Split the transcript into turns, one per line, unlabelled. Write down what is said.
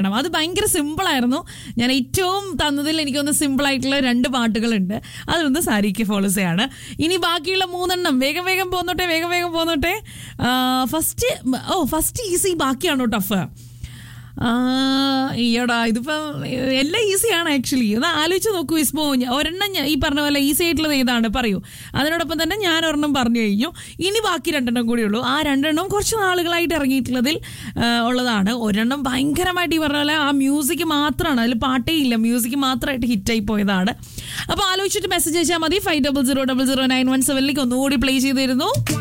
അത് ഭയങ്കര സിമ്പിൾ ആയിരുന്നു ഞാൻ ഏറ്റവും തന്നതിൽ എനിക്കൊന്ന് സിമ്പിൾ ആയിട്ടുള്ള രണ്ട് പാട്ടുകളുണ്ട് അതൊന്ന് സാരിക്ക് ഫോളോസയാണ് ഇനി ബാക്കിയുള്ള മൂന്നെണ്ണം വേഗം വേഗം പോന്നോട്ടെ വേഗം വേഗം പോന്നോട്ടെ ഫസ്റ്റ് ഓ ഫസ്റ്റ് ഈസി ബാക്കിയാണോ ടഫ് ഈയടാ ഇതിപ്പം എല്ലാം ഈസിയാണ് ആക്ച്വലി ഒന്ന് ആലോചിച്ച് നോക്കൂ ഇസ്മോ ഞ- ഒരെണ്ണം ഞാൻ- ഈ പറഞ്ഞ പോലെ ഈസി ആയിട്ടുള്ളത് ഏതാണ് പറയൂ അതിനോടൊപ്പം തന്നെ ഞാൻ ഒരെണ്ണം പറഞ്ഞു കഴിഞ്ഞു ഇനി ബാക്കി രണ്ടെണ്ണം കൂടി ഉള്ളൂ ആ രണ്ടെണ്ണം കുറച്ച് നാളുകളായിട്ട് ഇറങ്ങിയിട്ടുള്ളതിൽ ആ, ഉള്ളതാണ് ഒരെണ്ണം ഭയങ്കരമായിട്ട് ഈ പറഞ്ഞ പോലെ ആ മ്യൂസിക് മാത്രമാണ് അതിൽ പാട്ടേ ഇല്ല മ്യൂസിക് മാത്രമായിട്ട് ഹിറ്റായി പോയതാണ് അപ്പോൾ ആലോചിച്ചിട്ട് മെസ്സേജ് അയച്ചാൽ മതി five double zero double zero nine one സെവനിലേക്ക് ഒന്നുകൂടി പ്ലേ ചെയ്തിരുന്നു